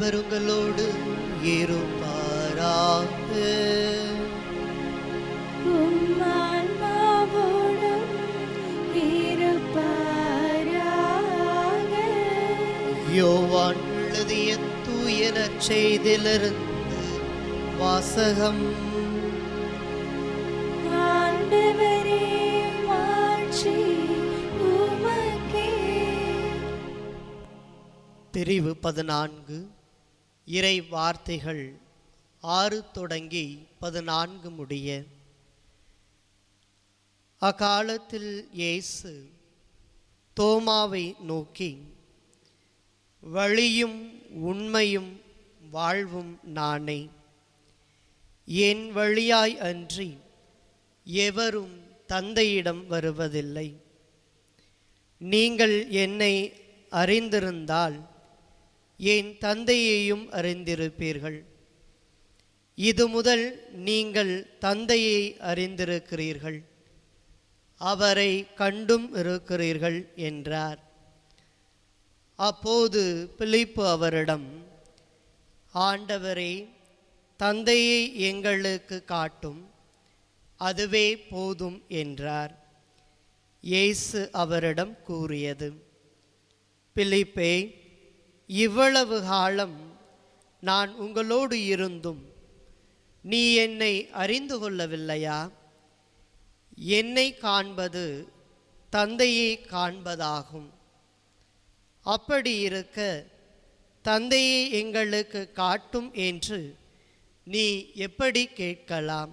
ஆண்டவர் உங்களோடு இருப்பாராக உம் ஆன்மாவோடும் இருப்பாராக. யோவான் எழுதிய தூய நற்செய்திலிருந்து வாசகம் ஆண்டவரே மாட்சி உமக்கே. பிரிவு பதினான்கு இறை வார்த்தைகள் ஆறு தொடங்கி பதினான்கு முடிய அக்காலத்தில் இயேசு தோமாவை நோக்கி வழியும் உண்மையும் வாழ்வும் நானே என் வழியாய் அன்றி எவரும் தந்தையிடம் வருவதில்லை நீங்கள் என்னை அறிந்திருந்தால் என் தந்தையையும் அறிந்திருப்பீர்கள் இது முதல் நீங்கள் தந்தையை அறிந்திருக்கிறீர்கள் அவரை கண்டும் இருக்கிறீர்கள் என்றார் அப்போது பிலிப்பு அவரிடம் ஆண்டவரே தந்தையை எங்களுக்கு காட்டும் அதுவே போதும் என்றார் இயேசு அவரிடம் கூறியது பிலிப்பே இவ்வளவு காலம் நான் உங்களோடு இருந்தும் நீ என்னை அறிந்து கொள்ளவில்லையா என்னை காண்பது தந்தையை காண்பதாகும் அப்படி இருக்க தந்தையை எங்களுக்கு காட்டும் என்று நீ எப்படி கேட்கலாம்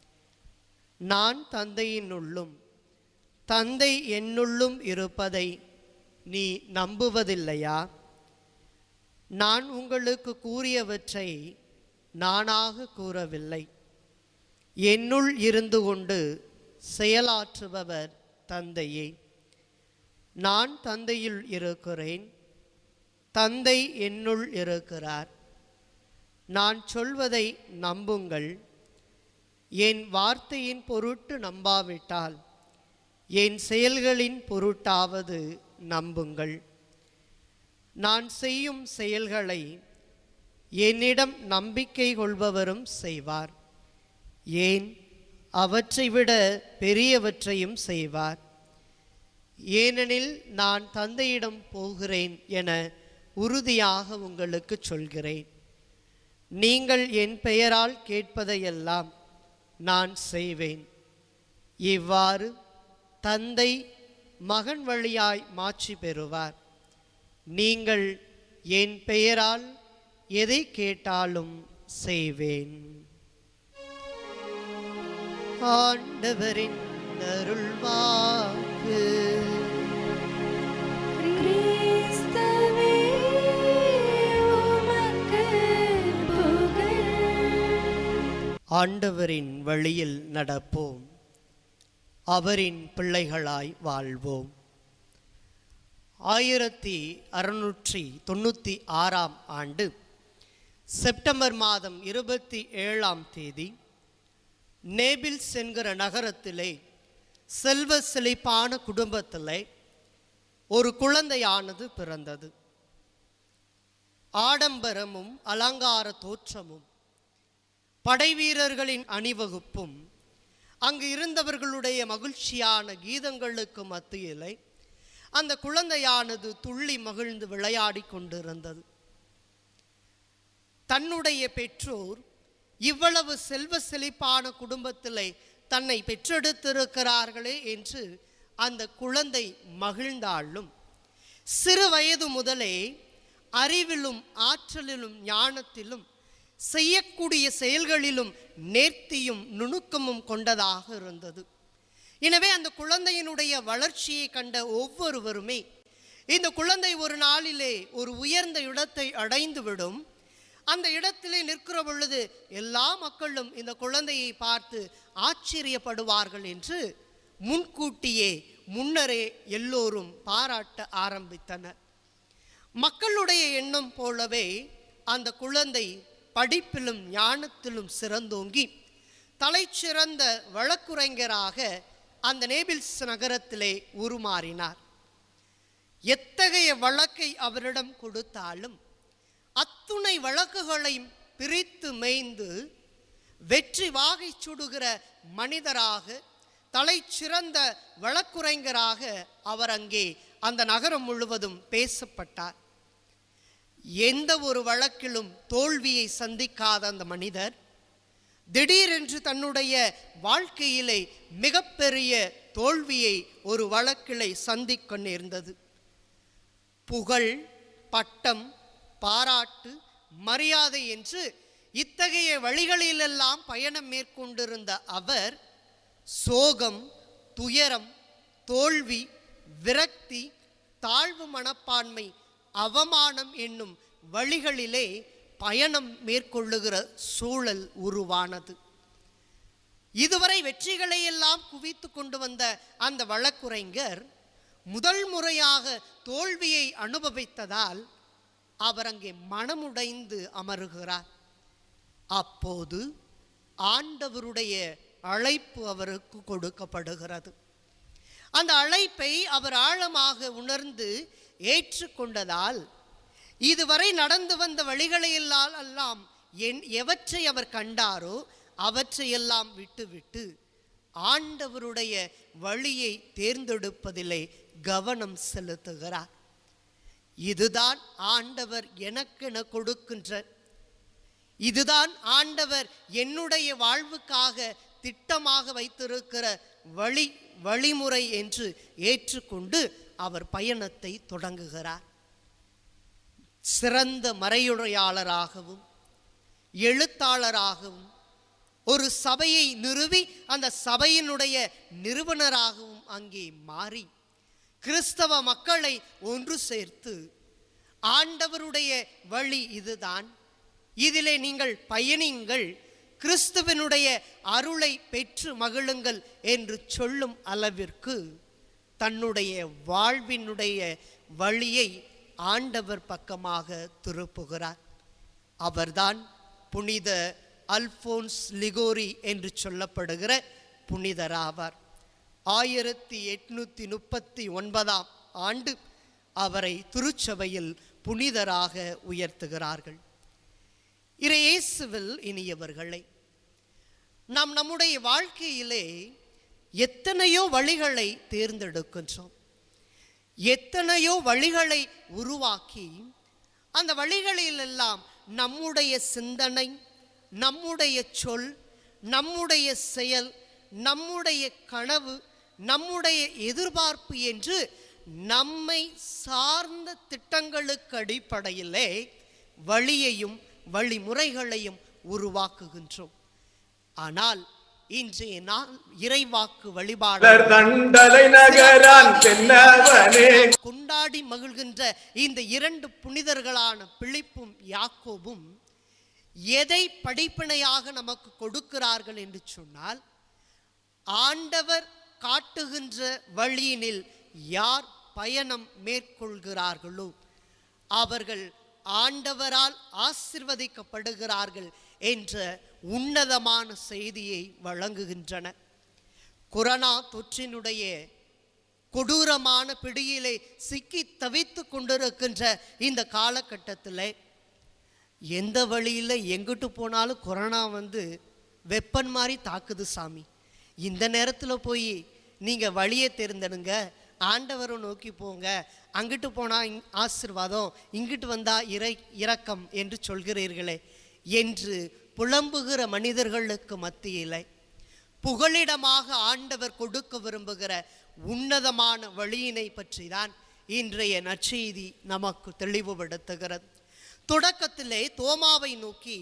நான் தந்தையினுள்ளும் தந்தை என்னுள்ளும் இருப்பதை நீ நம்புவதில்லையா நான் உங்களுக்கு கூறியவற்றை நானாக கூறவில்லை என்னுள் இருந்து கொண்டு செயலாற்றுபவர் தந்தையே நான் தந்தையில் இருக்கிறேன் தந்தை என்னுள் இருக்கிறார் நான் சொல்வதை நம்புங்கள் என் வார்த்தையின் பொருட்டு நம்பாவிட்டால் என் செயல்களின் பொருட்டாவது நம்புங்கள் நான் செய்யும் செயல்களை என்னிடம் நம்பிக்கை கொள்பவரும் செய்வார் ஏன் அவற்றை விட பெரியவற்றையும் செய்வார் ஏனெனில் நான் தந்தையிடம் போகிறேன் என உறுதியாக உங்களுக்கு சொல்கிறேன் நீங்கள் என் பெயரால் கேட்பதையெல்லாம் நான் செய்வேன் இவ்வாறு தந்தை மகன் வழியாய் மாட்சி பெறுவார் நீங்கள் என் பெயரால் எதை கேட்டாலும் செய்வேன் ஆண்டவரின் அருள்வாக்கு கிறிஸ்துவே உமக்கு புகழ். ஆண்டவரின் வழியில் நடப்போம் அவரின் பிள்ளைகளாய் வாழ்வோம் ஆயிரத்தி அறுநூற்றி தொண்ணூற்றி ஆறாம் ஆண்டு செப்டம்பர் மாதம் இருபத்தி ஏழாம் தேதி நேபில்ஸ் என்கிற நகரத்திலே செல்வ செழிப்பான குடும்பத்திலே ஒரு குழந்தையானது பிறந்தது ஆடம்பரமும் அலங்கார தோற்றமும் படைவீரர்களின் அணிவகுப்பும் அங்கு இருந்தவர்களுடைய மகிழ்ச்சியான கீதங்களுக்கு மத்தியிலே அந்த குழந்தையானது துள்ளி மகிழ்ந்து விளையாடி கொண்டிருந்தது தன்னுடைய பெற்றோர் இவ்வளவு செல்வ செழிப்பான குடும்பத்திலே தன்னை பெற்றெடுத்திருக்கிறார்களே என்று அந்த குழந்தை மகிழ்ந்தாலும் சிறு வயது முதலே அறிவிலும் ஆற்றலிலும் ஞானத்திலும் செய்யக்கூடிய செயல்களிலும் நேர்த்தியும் நுணுக்கமும் கொண்டதாக இருந்தது எனவே அந்த குழந்தையினுடைய வளர்ச்சியை கண்ட ஒவ்வொருவருமே இந்த குழந்தை ஒரு நாளிலே ஒரு உயர்ந்த இடத்தை அடைந்துவிடும் அந்த இடத்திலே நிற்கிற பொழுது எல்லா மக்களும் இந்த குழந்தையை பார்த்து ஆச்சரியப்படுவார்கள் என்று முன்கூட்டியே முன்னரே எல்லோரும் பாராட்ட ஆரம்பித்தனர் மக்களுடைய எண்ணம் போலவே அந்த குழந்தை படிப்பிலும் ஞானத்திலும் சிறந்தோங்கி தலைச்சிறந்த வழக்குரைஞராக அந்த நேபில்ஸ் நகரத்திலே உருமாறினார் எத்தகைய வழக்கை அவரிடம் கொடுத்தாலும் அத்துணை வழக்குகளையும் பிரித்து மேய்ந்து வெற்றி வாகை சுடுகிற மனிதராக தலை சிறந்த வழக்குரைஞராக அவர் அங்கே அந்த நகரம் முழுவதும் பேசப்பட்டார் எந்த ஒரு வழக்கிலும் தோல்வியை சந்திக்காத அந்த மனிதர் திடீரென்று தன்னுடைய வாழ்க்கையிலே மிகப்பெரிய தோல்வியை ஒரு வழக்கிலே சந்திக்க நேர்ந்தது புகழ் பட்டம் பாராட்டு மரியாதை என்று இத்தகைய வழிகளிலெல்லாம் பயணம் மேற்கொண்டிருந்த அவர் சோகம் துயரம் தோல்வி விரக்தி தாழ்வு மனப்பான்மை அவமானம் என்னும் வழிகளிலே பயணம் மேற்கொள்ளுகிற சூழல் உருவானது இதுவரை வெற்றிகளை எல்லாம் குவித்து கொண்டு வந்த அந்த வழக்குரைஞர் முதல் முறையாக தோல்வியை அனுபவித்ததால் அவர் அங்கே மனமுடைந்து அமருகிறார் அப்போது ஆண்டவருடைய அழைப்பு அவருக்கு கொடுக்கப்படுகிறது அந்த அழைப்பை அவர் ஆழமாக உணர்ந்து ஏற்றுக்கொண்டதால் இதுவரை நடந்து வந்த வழிகளையெல்லாம் எல்லாம் என் எவற்றை அவர் கண்டாரோ அவற்றையெல்லாம் விட்டுவிட்டு ஆண்டவருடைய வழியை தேர்ந்தெடுப்பதிலே கவனம் செலுத்துகிறார் இதுதான் ஆண்டவர் எனக்கென கொடுக்கின்ற இதுதான் ஆண்டவர் என்னுடைய வாழ்வுக்காக திட்டமாக வைத்திருக்கிற வழி வழிமுறை என்று ஏற்றுக்கொண்டு அவர் பயணத்தை தொடங்குகிறார் சிறந்த மறையுரையாளராகவும் எழுத்தாளராகவும் ஒரு சபையை நிறுவி அந்த சபையினுடைய நிறுவனராகவும் அங்கே மாறி கிறிஸ்தவ மக்களை ஒன்று சேர்த்து ஆண்டவருடைய வழி இதுதான் இதிலே நீங்கள் பயணிங்கள் கிறிஸ்துவனுடைய அருளை பெற்று மகிழுங்கள் என்று சொல்லும் அளவிற்கு தன்னுடைய வாழ்வினுடைய வழியை ஆண்டவர் பக்கமாக திருப்புகிறார் அவர்தான் புனித அல்போன்ஸ் லிகோரி என்று சொல்லப்படுகிற புனிதராவார் ஆயிரத்தி எட்நூத்தி முப்பத்தி ஒன்பதாம் ஆண்டு அவரை திருச்சபையில் புனிதராக உயர்த்துகிறார்கள் இறையேசுவில் இனியவர்களை நாம் நம்முடைய வாழ்க்கையிலே எத்தனையோ வழிகளை தேர்ந்தெடுக்கின்றோம் எத்தனையோ வழிகளை உருவாக்கி அந்த வழிகளிலெல்லாம் நம்முடைய சிந்தனை நம்முடைய சொல் நம்முடைய செயல் நம்முடைய கனவு நம்முடைய எதிர்பார்ப்பு என்று நம்மை சார்ந்த திட்டங்களுக்கு அடிப்படையிலே வழியையும் வழிமுறைகளையும் உருவாக்குகின்றோம் ஆனால் இன்றைய நாள் இறைவாக்கு வழிபாடு மலர் தண்டலை நகரான் தென்னவனே கொண்டாடி மகிழ்கின்ற இந்த இரண்டு புனிதர்களான பிலிப்பும் யாக்கோபும் எதை படிப்பினையாக நமக்கு கொடுக்கிறார்கள் என்று சொன்னால் ஆண்டவர் காட்டுகின்ற வழியினில் யார் பயணம் மேற்கொள்கிறார்களோ அவர்கள் ஆண்டவரால் ஆசிர்வதிக்கப்படுகிறார்கள் என்ற உன்னதமான செய்தியை வழங்குகின்றன கொரோனா தொற்றினுடைய கொடூரமான பிடியிலே சிக்கி தவித்து கொண்டிருக்கின்ற இந்த காலகட்டத்தில் எந்த வழியில் எங்கிட்டு போனாலும் கொரோனா வந்து வெப்பன் மாதிரி தாக்குது சாமி இந்த நேரத்தில் போய் நீங்கள் வழியை தேர்ந்தெடுங்க ஆண்டவரை நோக்கி போங்க அங்கிட்டு போனால் இங் ஆசிர்வாதம் இங்கிட்டு வந்தால் இறை இரக்கம் என்று சொல்கிறீர்களே என்று புலம்புகிற மனிதர்களுக்கு மத்தியிலே புகலிடமாக ஆண்டவர் கொடுக்க விரும்புகிற உன்னதமான வழியினை பற்றி தான் இன்றைய நற்செய்தி நமக்கு தெளிவுபடுத்துகிறது தொடக்கத்திலே தோமாவை நோக்கி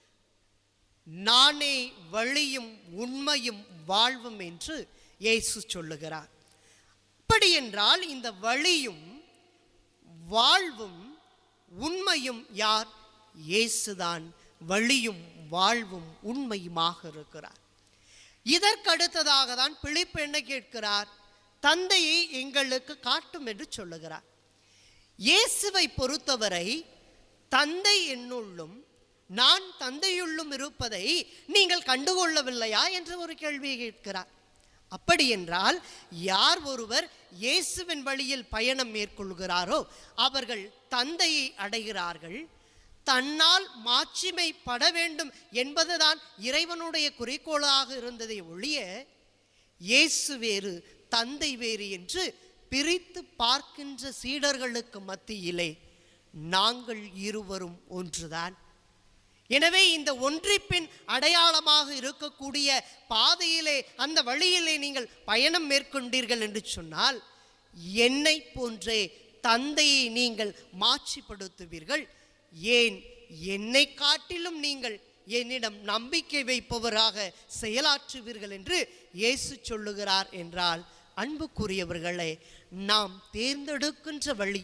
நானே வழியும் உண்மையும் வாழ்வும் என்று இயேசு சொல்லுகிறார் அப்படி என்றால் இந்த வழியும் வாழ்வும் உண்மையும் யார் இயேசுதான் வழியும் வாழ்வும் உண்மையுமாக இருக்கிறார் இதற்கடுத்ததாக தான் பிழிப்பு என்ன கேட்கிறார் தந்தையை எங்களுக்கு காட்டும் என்று சொல்லுகிறார் இயேசுவை பொறுத்தவரை தந்தை என்னுள்ளும் நான் தந்தையுள்ளும் இருப்பதை நீங்கள் கண்டுகொள்ளவில்லையா என்று ஒரு கேள்வியை கேட்கிறார் அப்படி என்றால் யார் ஒருவர் இயேசுவின் வழியில் பயணம் மேற்கொள்கிறாரோ அவர்கள் தந்தையை அடைகிறார்கள் தன்னால் மாட்சிமைப்பட வேண்டும் என்பதுதான் இறைவனுடைய குறிக்கோளாக இருந்ததை ஒழிய இயேசு வேறு தந்தை வேறு என்று பிரித்து பார்க்கின்ற சீடர்களுக்கு மத்தியிலே நாங்கள் இருவரும் ஒன்றுதான் எனவே இந்த ஒன்றிப்பின் அடையாளமாக இருக்கக்கூடிய பாதையிலே அந்த வழியிலே நீங்கள் பயணம் மேற்கொண்டீர்கள் என்று சொன்னால் என்னை போன்றே தந்தையை நீங்கள் மாட்சிப்படுத்துவீர்கள் ஏன் என்னை காட்டிலும் நீங்கள் என்னிடம் நம்பிக்கை வைப்பவராக செயலாற்றுவீர்கள் என்று இயேசு சொல்லுகிறார் என்றால் அன்புக்குரியவர்களே நாம் தேர்ந்தெடுக்கின்ற வழி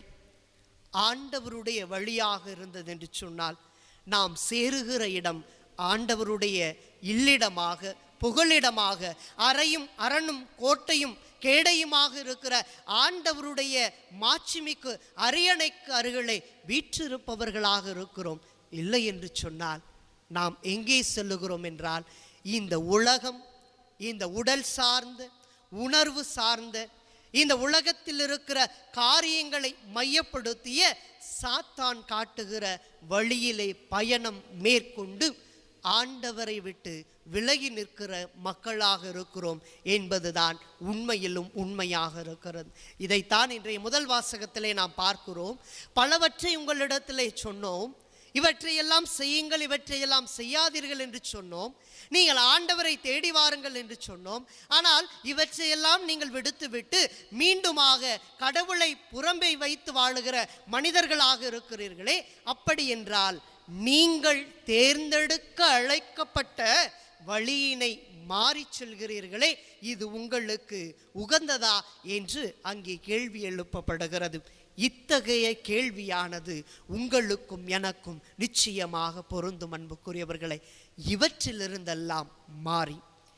ஆண்டவருடைய வழியாக இருந்தது என்று சொன்னால் நாம் சேருகிற இடம் ஆண்டவருடைய இல்லிடமாக புகலிடமாக அறையும் அரணும் கோட்டையும் கேடையுமாக இருக்கிற ஆண்டவருடைய மாட்சிமிக்கு அரியணைக்கு அருகிலே வீற்றிருப்பவர்களாக இருக்கிறோம் இல்லை என்று சொன்னால் நாம் எங்கே செல்லுகிறோம் என்றால் இந்த உலகம் இந்த உடல் சார்ந்த உணர்வு சார்ந்த இந்த உலகத்தில் இருக்கிற காரியங்களை மையப்படுத்திய சாத்தான் காட்டுகிற வழியிலே பயணம் மேற்கொண்டு ஆண்டவரை விட்டு விலகி நிற்கிற மக்களாக இருக்கிறோம் என்பதுதான் உண்மையிலும் உண்மையாக இருக்கிறது இதைத்தான் இன்றைய முதல் வாசகத்திலே நாம் பார்க்கிறோம் பலவற்றை உங்களிடத்திலே சொன்னோம் இவற்றையெல்லாம் செய்யுங்கள் இவற்றையெல்லாம் செய்யாதீர்கள் என்று சொன்னோம் நீங்கள் ஆண்டவரை தேடி வாருங்கள் என்று சொன்னோம் ஆனால் இவற்றையெல்லாம் நீங்கள் விடுத்துவிட்டு மீண்டுமாக கடவுளை புறம்பே வைத்து வாழுகிற மனிதர்களாக இருக்கிறீர்களே அப்படி என்றால் நீங்கள் தேர்ந்தெடுக்க அழைக்கப்பட்ட வழியினை மாறிச் செல்கிறீர்களே இது உங்களுக்கு உகந்ததா என்று அங்கே கேள்வி எழுப்பப்படுகிறது இத்தகைய கேள்வியானது உங்களுக்கும் எனக்கும் நிச்சயமாக பொருந்தும் அன்புக்குரியவர்களை இவற்றிலிருந்தெல்லாம் மாறி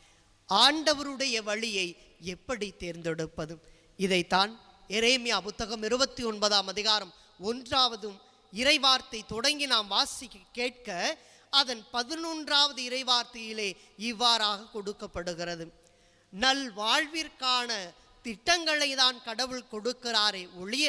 ஆண்டவருடைய வழியை எப்படி தேர்ந்தெடுப்பது இதைத்தான் எரேமியா புத்தகம் இருபத்தி ஒன்பதாம் அதிகாரம் ஒன்றாவதும் இறைவார்த்தை தொடங்கி நாம் வாசிக்க கேட்க அதன் பதினொன்றாவது இறைவார்த்தையிலே இவ்வாறாக கொடுக்கப்படுகிறது நல் வாழ்விற்கான திட்டங்களை தான் கடவுள் கொடுக்கிறாரே ஒழிய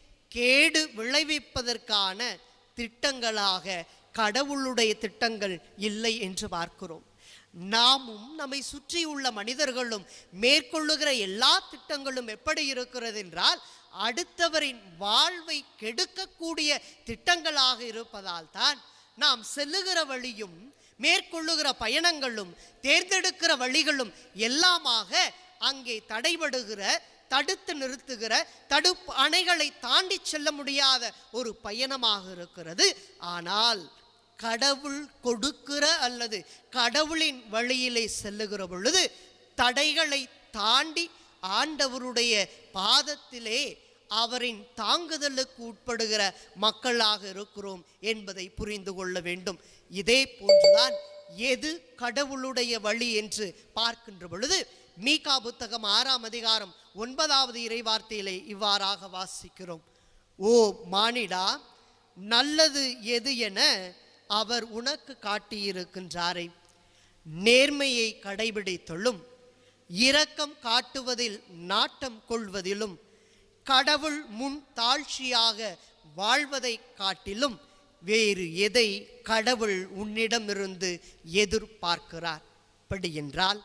கேடு விளைவிப்பதற்கான திட்டங்களாக கடவுளுடைய திட்டங்கள் இல்லை என்று பார்க்கிறோம் நாமும் நம்மை சுற்றியுள்ள மனிதர்களும் மேற்கொள்ளுகிற எல்லா திட்டங்களும் எப்படி இருக்கிறது என்றால் அடுத்தவரின் வாழ்வை கெடுக்கக்கூடிய திட்டங்களாக இருப்பதால் தான் நாம் செல்லுகிற வழியும் மேற்கொள்ளுகிற பயணங்களும் தேர்ந்தெடுக்கிற வழிகளும் எல்லாமாக அங்கே தடைபடுகிற தடுத்து நிறுத்துகிற தடுப்பு அணைகளை தாண்டி செல்ல முடியாத ஒரு பயணமாக இருக்கிறது ஆனால் கடவுள் கொடுக்கிற அல்லது கடவுளின் வழியிலே செல்லுகிற பொழுது தடைகளை தாண்டி ஆண்டவருடைய பாதத்திலே அவரின் தாங்குதலுக்கு உட்படுகிற மக்களாக இருக்கிறோம் என்பதை புரிந்து கொள்ள வேண்டும் இதே போன்றுதான் எது கடவுளுடைய வழி என்று பார்க்கின்ற பொழுது மீகா புத்தகம் ஆறாம் அதிகாரம் ஒன்பதாவது இறைவார்த்தையிலே இவ்வாறாக வாசிக்கிறோம் ஓ மானிடா நல்லது எது என அவர் உனக்கு காட்டியிருக்கின்றாரே நேர்மையை கடைபிடித்தலும் இரக்கம் காட்டுவதில் நாட்டம் கொள்வதிலும் கடவுள் முன் தாழ்ச்சியாக வாழ்வதை காட்டிலும் வேறு எதை கடவுள் உன்னிடமிருந்து எதிர்பார்க்கிறார் அப்படி என்றால்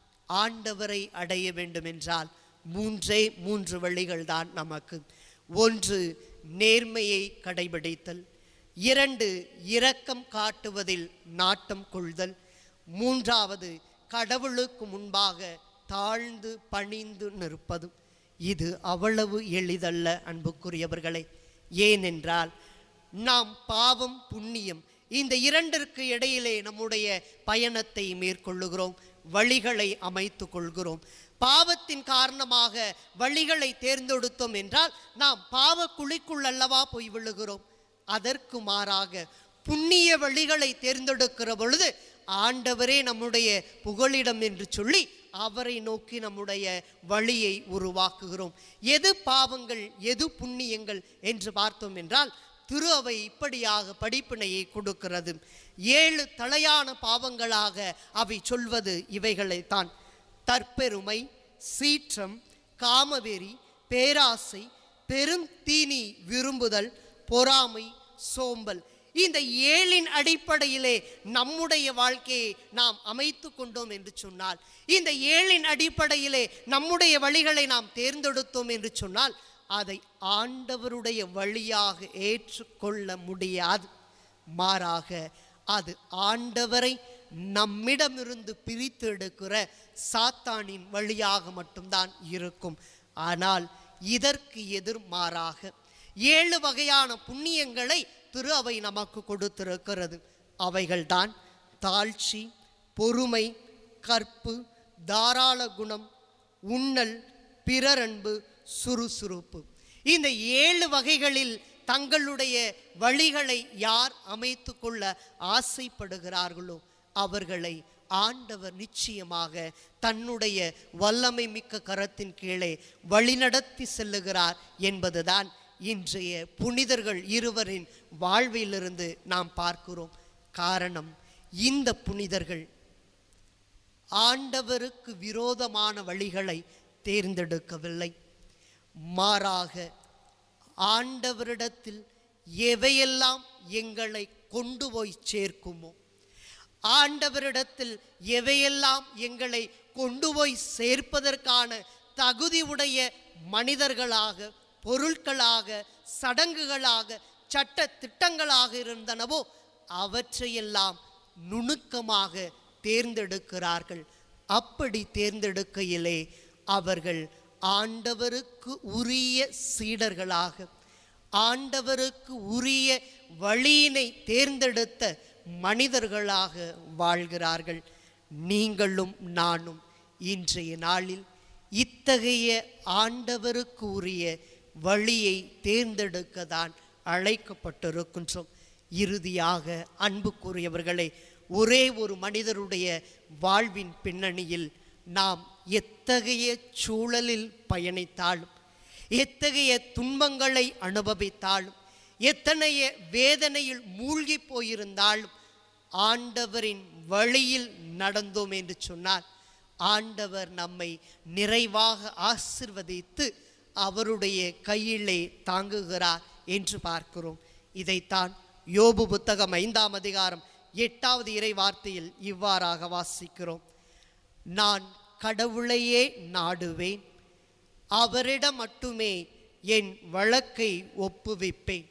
ஆண்டவரை அடைய வேண்டுமென்றால் மூன்றே மூன்று வழிகள் தான் நமக்கு ஒன்று நேர்மையை கடைபிடித்தல் இரண்டு இரக்கம் காட்டுவதில் நாட்டம் கொள்தல் மூன்றாவது கடவுளுக்கு முன்பாக தாழ்ந்து பணிந்து நிற்பது இது அவ்வளவு எளிதல்ல அன்புக்குரியவர்களே ஏனென்றால் நாம் பாவம் புண்ணியம் இந்த இரண்டிற்கு இடையிலே நம்முடைய பயணத்தை மேற்கொள்ளுகிறோம் வழிகளை அமைத்து கொள்கிறோம் பாவத்தின் காரணமாக வழிகளை தேர்ந்தெடுத்தோம் என்றால் நாம் பாவ குழிக்குள் அல்லவா போய் விழுகிறோம் அதற்கு மாறாக புண்ணிய வழிகளை தேர்ந்தெடுக்கிற பொழுது ஆண்டவரே நம்முடைய புகலிடம் என்று சொல்லி அவரை நோக்கி நம்முடைய வழியை உருவாக்குகிறோம் எது பாவங்கள் எது புண்ணியங்கள் என்று பார்த்தோம் என்றால் திரு அவை இப்படியாக படிப்பினையை கொடுக்கிறது ஏழு தலையான பாவங்களாக அவை சொல்வது இவைகளைத்தான் தற்பெருமை சீற்றம் காமவெறி பேராசை பெரும் தீனி விரும்புதல் பொறாமை சோம்பல் இந்த ஏழின் அடிப்படையிலே நம்முடைய வாழ்க்கையை நாம் அமைத்து கொண்டோம் என்று சொன்னால் இந்த ஏழின் அடிப்படையிலே நம்முடைய வழிகளை நாம் தேர்ந்தெடுத்தோம் என்று சொன்னால் அதை ஆண்டவருடைய வழியாக ஏற்றுக்கொள்ள முடியாது மாறாக அது ஆண்டவரை நம்மிடமிருந்து பிரித்து எடுக்கிற சாத்தானின் வழியாக மட்டும்தான் இருக்கும் ஆனால் இதற்கு எதிர்மாறாக ஏழு வகையான புண்ணியங்களை திரு அவை நமக்கு கொடுத்திருக்கிறது அவைகள்தான் தாழ்ச்சி பொறுமை கற்பு தாராள குணம் உண்ணல் பிறரன்பு சுறுசுறுப்பு இந்த ஏழு வகைகளில் தங்களுடைய வழிகளை யார் அமைத்து கொள்ள ஆசைப்படுகிறார்களோ அவர்களை ஆண்டவர் நிச்சயமாக தன்னுடைய வல்லமை மிக்க கரத்தின் கீழே வழிநடத்தி செல்லுகிறார் என்பதுதான் இன்றைய புனிதர்கள் இருவரின் வாழ்விலிருந்து நாம் பார்க்கிறோம் காரணம் இந்த புனிதர்கள் ஆண்டவருக்கு விரோதமான வழிகளை தேர்ந்தெடுக்கவில்லை மாறாக ஆண்டவரிடத்தில் எவையெல்லாம் எங்களை கொண்டு போய் சேர்க்குமோ ஆண்டவரிடத்தில் எவையெல்லாம் எங்களை கொண்டு போய் சேர்ப்பதற்கான தகுதி உடைய மனிதர்களாக பொருட்களாக சடங்குகளாக சட்ட திட்டங்களாக இருந்தனவோ அவற்றையெல்லாம் நுணுக்கமாக தேர்ந்தெடுக்கிறார்கள் அப்படி தேர்ந்தெடுக்கையிலே அவர்கள் ஆண்டவருக்கு உரிய சீடர்களாக ஆண்டவருக்கு உரிய வழியினை தேர்ந்தெடுத்த மனிதர்களாக வாழ்கிறார்கள் நீங்களும் நானும் இன்றைய நாளில் இத்தகைய ஆண்டவருக்கு உரிய வழியை தேர்ந்தெடுக்க தான் அழைக்கப்பட்டிருக்கின்றோம் இறுதியாக அன்புக்குரியவர்களே ஒரே ஒரு மனிதருடைய வாழ்வின் பின்னணியில் நாம் எத்தகைய சூழலில் பயணித்தாலும் எத்தகைய துன்பங்களை அனுபவித்தாலும் எத்தனைய வேதனையில் மூழ்கி போயிருந்தாலும் ஆண்டவரின் வழியில் நடந்தோம் என்று சொன்னால் ஆண்டவர் நம்மை நிறைவாக ஆசிர்வதித்து அவருடைய கையிலே தாங்குகிறார் என்று பார்க்கிறோம் இதைத்தான் யோபு புத்தகம் ஐந்தாம் அதிகாரம் எட்டாவது இறை வார்த்தையில் இவ்வாறாக வாசிக்கிறோம் நான் கடவுளையே நாடுவேன் அவரிடம் மட்டுமே என் வழக்கை ஒப்புவிப்பேன்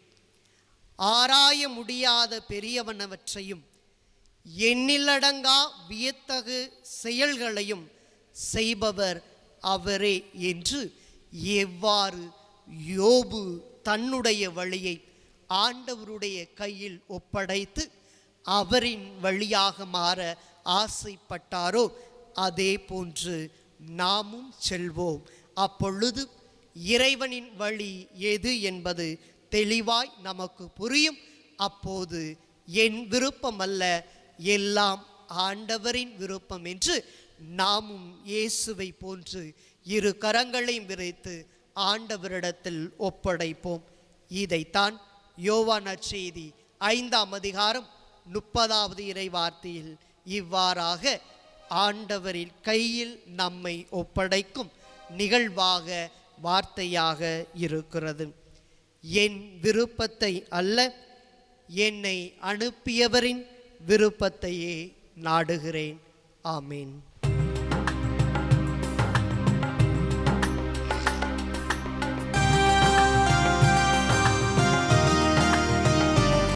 ஆராய முடியாத பெரியவனவற்றையும் எண்ணிலடங்கா வியத்தகு செயல்களையும் செய்பவர் அவரே என்று எவ்வாறு யோபு தன்னுடைய வழியை ஆண்டவருடைய கையில் ஒப்படைத்து அவரின் வழியாக மாற ஆசைப்பட்டாரோ அதே போன்று நாமும் செல்வோம் அப்பொழுது இறைவனின் வழி எது என்பது தெளிவாய் நமக்கு புரியும் அப்போது என் விருப்பம் அல்ல எல்லாம் ஆண்டவரின் விருப்பம் என்று நாமும் இயேசுவை போன்று இரு கரங்களையும் விரைத்து ஆண்டவரிடத்தில் ஒப்படைப்போம் இதைத்தான் யோவான் நற்செய்தி ஐந்தாம் அதிகாரம் முப்பதாவது இறை வார்த்தையில் இவ்வாறாக ஆண்டவரின் கையில் நம்மை ஒப்படைக்கும் நிகழ்வாக வார்த்தையாக இருக்கிறது என் விருப்பத்தை அல்ல என்னை அனுப்பியவரின் விருப்பத்தையே நாடுகிறேன் ஆமீன்